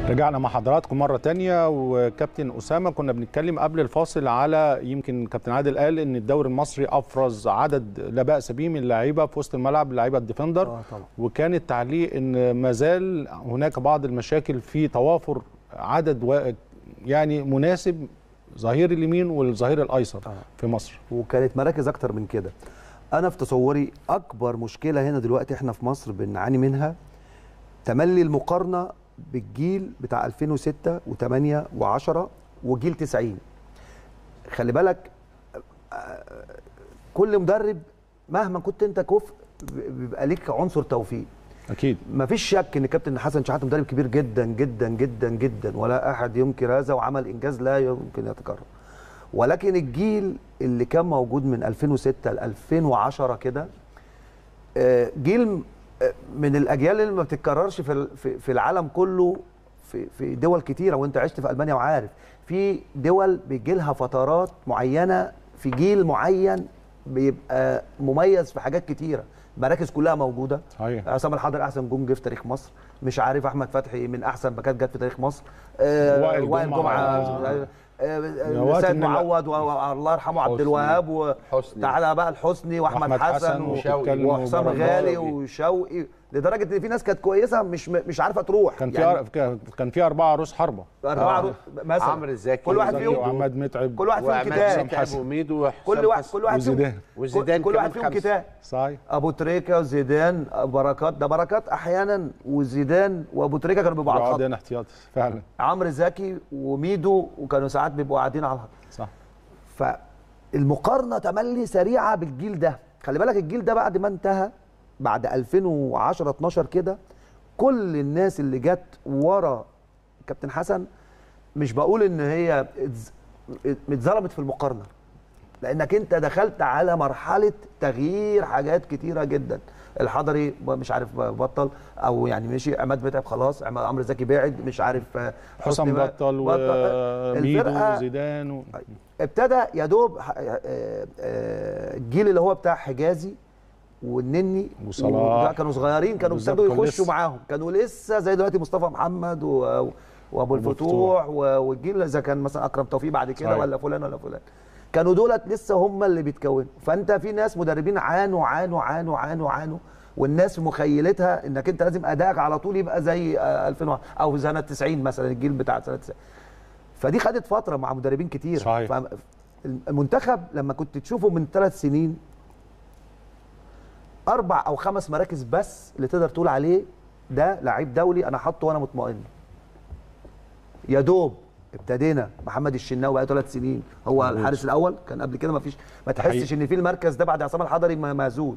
رجعنا مع حضراتكم مرة تانية وكابتن أسامة كنا بنتكلم قبل الفاصل على يمكن كابتن عادل قال إن الدوري المصري أفرز عدد لا بأس به من اللعيبة في وسط الملعب اللعيبة الديفندر آه طبعا. وكان التعليق إن ما زال هناك بعض المشاكل في توافر عدد و... يعني مناسب ظهير اليمين والظهير الأيسر آه. في مصر وكانت مراكز اكتر من كده انا في تصوري اكبر مشكله هنا دلوقتي احنا في مصر بنعاني منها تملي المقارنه بالجيل بتاع 2006 و8 و10 وجيل 90 خلي بالك آه، كل مدرب مهما كنت انت كفء بيبقى ليك عنصر توفيق أكيد مفيش شك ان كابتن حسن شحاته مدرب كبير جدا جدا جدا جدا ولا احد ينكر هذا وعمل انجاز لا يمكن يتكرر ولكن الجيل اللي كان موجود من 2006 ل 2010 كده آه، جيل آه، من الاجيال اللي ما بتتكررش في ال- في في العالم كله في في دول كتيره وانت عشت في المانيا وعارف في دول بيجي لها فترات معينه في جيل معين بيبقى مميز في حاجات كتيره مراكز كلها موجوده صحيح عصام الحضري احسن جون جه في تاريخ مصر مش عارف احمد فتحي من احسن باكات جت في تاريخ مصر آه، وائل وائل جمعة. جمعه آه. آه، نوات سيد إن لا- معوض و- و- الله يرحمه عبد حسني. الوهاب حسني. وتعالى بقى الحسني واحمد وأحمد حسن, حسن و- وشوقي وحسام وبركات. غالي وشوقي لدرجه ان في ناس كانت كويسه مش مش عارفه تروح كان في يعني يعني كان في أربعة عروس حربة اربعه آه. رو- مثلا عمرو زكي كل واحد زكي فيهم وعماد متعب كل واحد فيهم وعماد كتاب متعب وميدو وحسام كل واحد حسن. كل واحد فيهم وزيدان. وزيدان كل واحد كمان فيهم خمسة. كتاب صحيح ابو تريكه وزيدان بركات ده بركات احيانا وزيدان وابو تريكه كانوا بيبقوا على الخط بعدين احتياطي فعلا عمرو زكي وميدو وكانوا ساعات بيبقوا قاعدين على الخط صح فالمقارنه تملي سريعه بالجيل ده خلي بالك الجيل ده بعد ما انتهى بعد 2010 12 كده كل الناس اللي جت ورا كابتن حسن مش بقول ان هي اتز- اتظلمت في المقارنه لانك انت دخلت على مرحله تغيير حاجات كتيره جدا الحضري مش عارف بطل او يعني مشي عماد متعب خلاص عماد عمرو زكي بعد مش عارف آه، حسام حسني بقى- بطل وميدو الفرقة وزيدان و... ابتدى يا دوب ح- آه، آه، الجيل اللي هو بتاع حجازي والنني وصلاح. وده كانوا صغيرين كانوا بالظبط، ابتدوا كانوا يخشوا لسه. معاهم كانوا لسه زي دلوقتي مصطفى محمد و... وابو الفتوح و- والجيل اذا كان مثلا اكرم توفيق بعد كده صحيح. ولا فلان ولا فلان كانوا دولت لسه هم اللي بيتكونوا فانت في ناس مدربين عانوا عانوا عانوا عانوا عانوا والناس في مخيلتها انك انت لازم ادائك على طول يبقى زي آه، 2000 او سنه 90 مثلا الجيل بتاع سنه 90 فدي خدت فتره مع مدربين كتير صحيح. المنتخب لما كنت تشوفه من ثلاث سنين اربع او خمس مراكز بس اللي تقدر تقول عليه ده لعيب دولي انا حاطه وانا مطمئن يا دوب ابتدينا محمد الشناوي بقى ثلاث سنين هو مظبوط. الحارس الاول كان قبل كده ما فيش ما تحسش حقيقي. ان في المركز ده بعد عصام الحضري م- مهزوز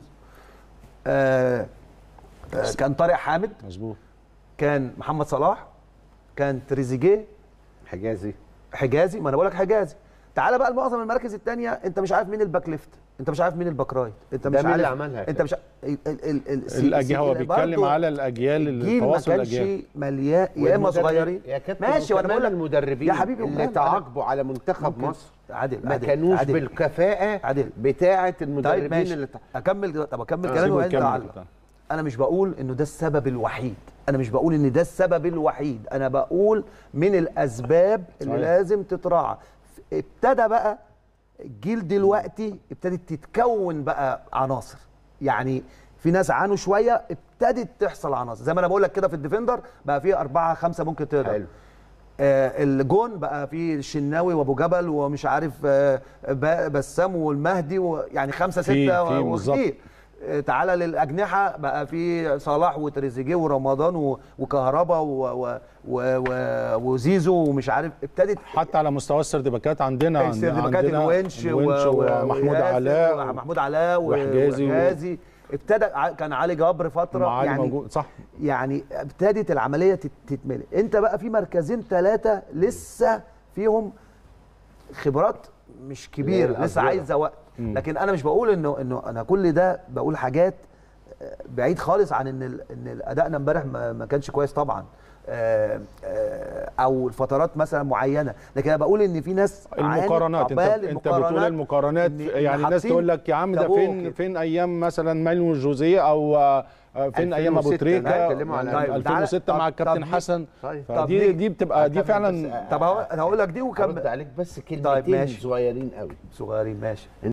آه آه كان طارق حامد مظبوط كان محمد صلاح كان تريزيجيه حجازي حجازي ما انا بقول لك حجازي تعالى بقى لمعظم المراكز الثانيه انت مش عارف مين الباك ليفت انت مش عارف مين الباك رايت انت ده مش مين عارف اللي عملها انت مش ع- ال ال ال ال الأجيال هو بيتكلم برضه على الأجيال الجيل ما التواصل كانش الأجيال مليان يا اما والمدرب- صغيرين يا كابتن ماشي وانا بقول لك المدربين يا حبيبي اللي وماله، أنا- تعاقبوا على منتخب ممكن. مصر عادل ما عادل كانوش عادل. بالكفاءه عادل. بتاعه طيب المدربين ماشي اللي تع- اكمل طب اكمل آه، كلامي سيبه وانت يكمل علق كده. انا مش بقول انه ده السبب الوحيد انا مش بقول ان ده السبب الوحيد انا بقول من الاسباب اللي صحيح. لازم تتراعى ابتدى بقى الجيل دلوقتي ابتدت تتكون بقى عناصر يعني في ناس عانوا شويه ابتدت تحصل عناصر زي ما انا بقول لك كده في الديفندر بقى في أربعة خمسة ممكن تقدر حلو. آه الجون بقى في الشناوي وابو جبل ومش عارف آه ب- بسام والمهدي ويعني خمسه في- سته في بالظبط. وكتير آه، تعالى للاجنحه بقى في صلاح وتريزيجيه ورمضان و- وكهربا و- و- و- و- وزيزو ومش عارف ابتدت حتى على مستوى السردباكات عندنا عند- السيرفيكات عندنا الونش و- الونش و- ومحمود وياسر علاء ومحمود علاء و- وحجازي و- وحجازي ابتدى ع- كان علي جبر فتره معالي يعني موجود صح يعني ابتدت العمليه تت- تتملي انت بقى في مركزين ثلاثه لسه فيهم خبرات مش كبيره اللي هي لسه الأصغر. عايزه وقت مم. لكن انا مش بقول انه انه انا كل ده بقول حاجات آه، بعيد خالص عن ان ال- ان ادائنا امبارح ما ما كانش كويس طبعا آه، آه، او الفترات مثلا معينه لكن انا بقول ان في ناس عانت المقارنات انت عقبال انت بتقول المقارنات إن- يعني إن الناس حاطين تقول لك يا عم ده تابوه فين كده. فين ايام مثلا مانويل جوزيه او آه، فين ايام ابو 2006 تريكه لا، اتكلموا على- طيب، 2006 تعالى- مع طب- الكابتن طب- حسن طيب طب فدي دي- دي بتبقى دي أكمل فعلا بس- طب هقول- هقول لك دي هرد وكمل عليك بس طيب، كلمتين ماشي. صغيرين قوي صغيرين ماشي